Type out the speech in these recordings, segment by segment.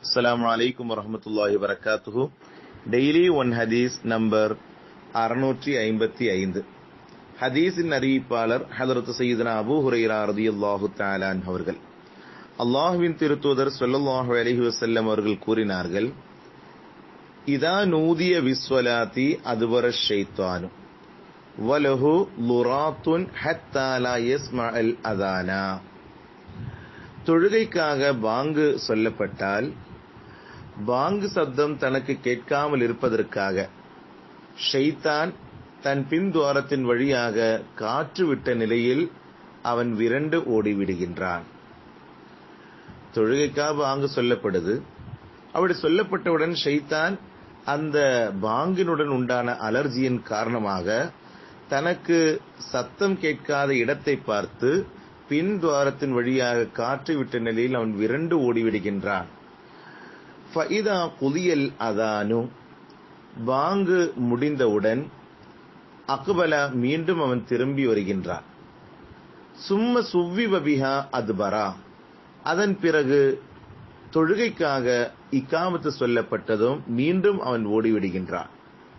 அஸ்ஸலாமு அலைக்கும் வரஹமத்துல்லாஹி வரகாத்துஹு டெய்லி ஒன் ஹதீஸ் நம்பர் அறுநூற்றி ஐம்பத்தி ஐந்து ஹதீஸின் அறிவிப்பாளர் ஹதரத் சையதுனா அபூ ஹுரைரா ரதியல்லாஹு தஆலான் அவர்கள் அல்லாஹுவின் திருத்தூதர் ஸல்லல்லாஹு அலைஹி வஸல்லம் அவர்கள் கூறினார்கள் இதா நூதிய விஸ்வலாத்தி அதுவர ஷைத்தானு வலஹு லுராத்துன் ஹத்தா லா யஸ்மஅல் அதானா தொழுகைக்காக பாங்கு சொல்லப்பட்டால் பாங்கு சப்தம் தனக்கு கேட்காமல் இருப்பதற்காக ஷைத்தான் தன் பின் துவாரத்தின் வழியாக காற்று விட்ட நிலையில் அவன் விரண்டு ஓடிவிடுகின்றான் தொழுகைக்காக பாங்கு சொல்லப்படுது அப்படி சொல்லப்பட்டவுடன் ஷைத்தான் அந்த பாங்கினுடன் உண்டான அலர்ஜியின் காரணமாக தனக்கு சத்தம் கேட்காத இடத்தை பார்த்து பின் துவாரத்தின் வழியாக காற்று விட்ட நிலையில் அவன் விரண்டு ஓடிவிடுகின்றான் ஃபைதா புதியல் அதானு பாங்கு முடிந்தவுடன் அக்பல மீண்டும் அவன் திரும்பி வருகின்றான் சும்ம சுவ்வி பபிஹா அதுபரா அதன் பிறகு தொழுகைக்காக இக்காமத்து சொல்லப்பட்டதும் மீண்டும் அவன் ஓடிவிடுகின்றான்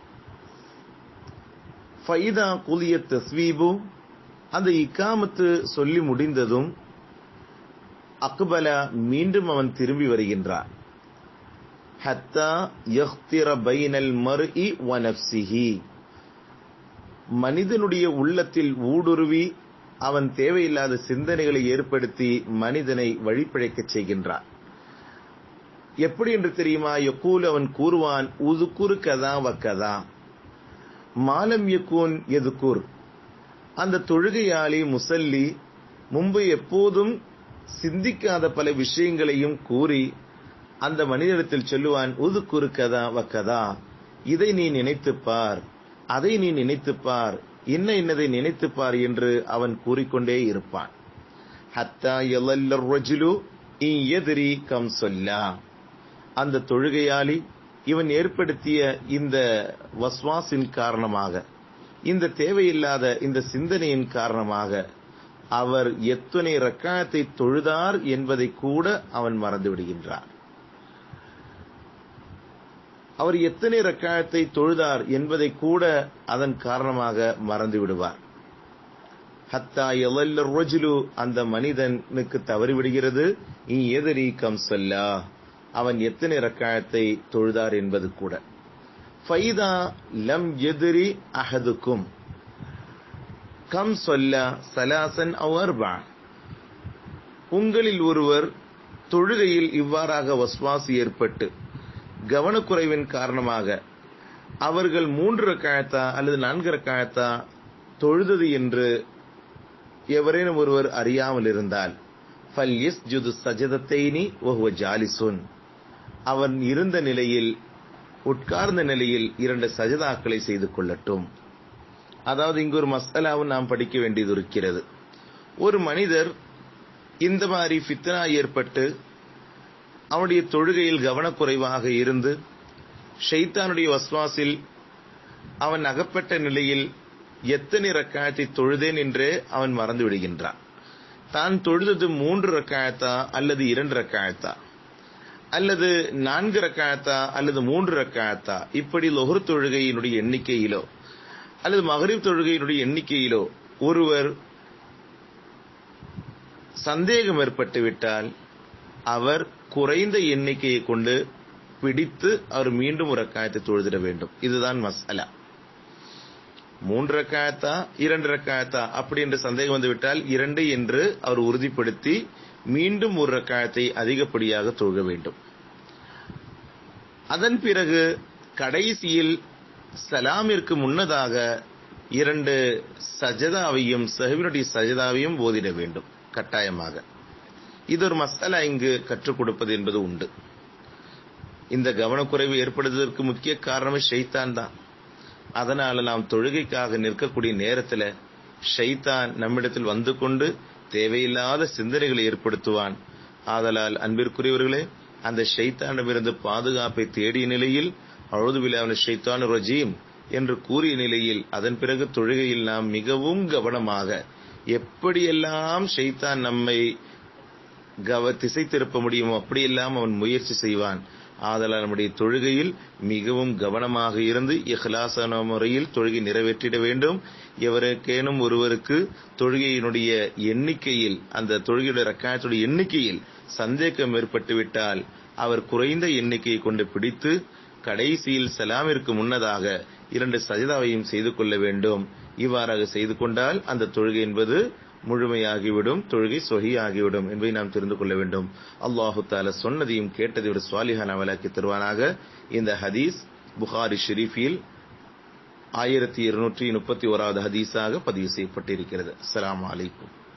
ஃபைதா குலிய தஸ்வீபு அந்த இக்காமத்து சொல்லி முடிந்ததும் அக்பல மீண்டும் அவன் திரும்பி வருகின்றான் ஹத்தா யஹ்திர பைனல் மர்இ வனப்சிஹி மனிதனுடைய உள்ளத்தில் ஊடுருவி அவன் தேவையில்லாத சிந்தனைகளை ஏற்படுத்தி மனிதனை வழிப்பிழைக்கச் செய்கின்றான் எப்படி என்று தெரியுமா யக்கூல் அவன் கூறுவான் உதுக்குரு கதா வக்கதா மாலம் யக்கூன் எதுக்கூர் அந்த தொழுகையாளி முசல்லி முன்பு எப்போதும் சிந்திக்காத பல விஷயங்களையும் கூறி அந்த மனிதனிடத்தில் சொல்லுவான் உது குறுக்கதா வக்கதா இதை நீ நினைத்துப்பார் அதை நீ நினைத்துப்பார் என்ன என்னதை நினைத்துப்பார் என்று அவன் கூறிக்கொண்டே இருப்பான் ஹத்தா எல்லு எதிரி கம் சொல்லா அந்த தொழுகையாளி இவன் ஏற்படுத்திய இந்த வஸ்வாசின் காரணமாக இந்த தேவையில்லாத இந்த சிந்தனையின் காரணமாக அவர் எத்தனை ரக்காயத்தை தொழுதார் என்பதை கூட அவன் மறந்து விடுகின்றார் அவர் எத்தனை ரக்காயத்தை தொழுதார் என்பதை கூட அதன் காரணமாக மறந்து விடுவார் ஹத்தா எவல்ல ரொஜிலு அந்த மனிதனுக்கு தவறிவிடுகிறது இ எதிரி கம் சொல்லா அவன் எத்தனை ரக்காயத்தை தொழுதார் என்பது கூட ஃபைதா லம் எதிரி அஹதுக்கும் கம் சொல்ல சலாசன் அவர்பா உங்களில் ஒருவர் தொழுகையில் இவ்வாறாக வஸ்வாசி ஏற்பட்டு கவனக்குறைவின் காரணமாக அவர்கள் மூன்று ரக்காயத்தா அல்லது நான்கு ரக்காயத்தா தொழுதது என்று எவரேனும் ஒருவர் அறியாமல் இருந்தால் ஃபல் எஸ் ஜுது சஜதத்தைனி ஒஹுவ ஜாலிசுன் அவன் இருந்த நிலையில் உட்கார்ந்த நிலையில் இரண்டு சஜதாக்களை செய்து கொள்ளட்டும் அதாவது இங்கு ஒரு மசாலாவும் நாம் படிக்க வேண்டியது இருக்கிறது ஒரு மனிதர் இந்த மாதிரி ஃபித்னா ஏற்பட்டு அவனுடைய தொழுகையில் கவனக்குறைவாக இருந்து ஷைத்தானுடைய வஸ்வாசில் அவன் அகப்பட்ட நிலையில் எத்தனை ரக்காயத்தை தொழுதேன் என்றே அவன் மறந்து விடுகின்றான் தான் தொழுதது மூன்று ரக்காயத்தா அல்லது இரண்டு ரக்காயத்தா அல்லது நான்கு ரக்காயத்தா அல்லது மூன்று ரக்காயத்தா இப்படி லொஹர் தொழுகையினுடைய எண்ணிக்கையிலோ அல்லது மகரிப் தொழுகையினுடைய எண்ணிக்கையிலோ ஒருவர் சந்தேகம் ஏற்பட்டு விட்டால் அவர் குறைந்த எண்ணிக்கையை கொண்டு பிடித்து அவர் மீண்டும் ஒரு ரக்காயத்தை தொழுதிட வேண்டும் இதுதான் மசாலா மூன்று ரக்காயத்தா இரண்டு ரக்காயத்தா அப்படி என்று சந்தேகம் வந்துவிட்டால் இரண்டு என்று அவர் உறுதிப்படுத்தி மீண்டும் ஒரு ரக்காயத்தை அதிகப்படியாக தொழுக வேண்டும் அதன் பிறகு கடைசியில் சலாமிற்கு முன்னதாக இரண்டு சஜதாவையும் சஹிபினுடைய சஜதாவையும் ஓதிட வேண்டும் கட்டாயமாக இது ஒரு மசாலா இங்கு கற்றுக் கொடுப்பது என்பது உண்டு இந்த கவனக்குறைவு ஏற்படுவதற்கு முக்கிய காரணமே ஷைத்தான் தான் அதனால நாம் தொழுகைக்காக நிற்கக்கூடிய நேரத்தில் ஷைத்தான் நம்மிடத்தில் வந்து கொண்டு தேவையில்லாத சிந்தனைகளை ஏற்படுத்துவான் ஆதலால் அன்பிற்குரியவர்களே அந்த ஷைத்தானிடமிருந்து பாதுகாப்பை தேடிய நிலையில் அழுதுவிழாவின் ஷைத்தான் ரஜீம் என்று கூறிய நிலையில் அதன் பிறகு தொழுகையில் நாம் மிகவும் கவனமாக எப்படியெல்லாம் ஷைத்தான் நம்மை கவ திசை திருப்ப முடியுமோ அப்படியெல்லாம் அவன் முயற்சி செய்வான் ஆதலால் நம்முடைய தொழுகையில் மிகவும் கவனமாக இருந்து இஹ்லாசான முறையில் தொழுகை நிறைவேற்றிட வேண்டும் எவருக்கேனும் ஒருவருக்கு தொழுகையினுடைய எண்ணிக்கையில் அந்த தொழுகையுடைய ரக்காயத்துடைய எண்ணிக்கையில் சந்தேகம் ஏற்பட்டுவிட்டால் அவர் குறைந்த எண்ணிக்கையை கொண்டு பிடித்து கடைசியில் சலாமிற்கு முன்னதாக இரண்டு சஜிதாவையும் செய்து கொள்ள வேண்டும் இவ்வாறாக செய்து கொண்டால் அந்த தொழுகை என்பது முழுமையாகிவிடும் தொழுகை சொகியாகிவிடும் என்பதை நாம் தெரிந்து கொள்ள வேண்டும் அல்லாஹு தால சொன்னதையும் கேட்டதை விட சுவாலிஹான் அவலாக்கி தருவானாக இந்த ஹதீஸ் புகாரி ஷெரீஃபில் ஆயிரத்தி இருநூற்றி முப்பத்தி ஓராவது ஹதீஸாக பதிவு செய்யப்பட்டிருக்கிறது அஸ்லாம் அலைக்கும்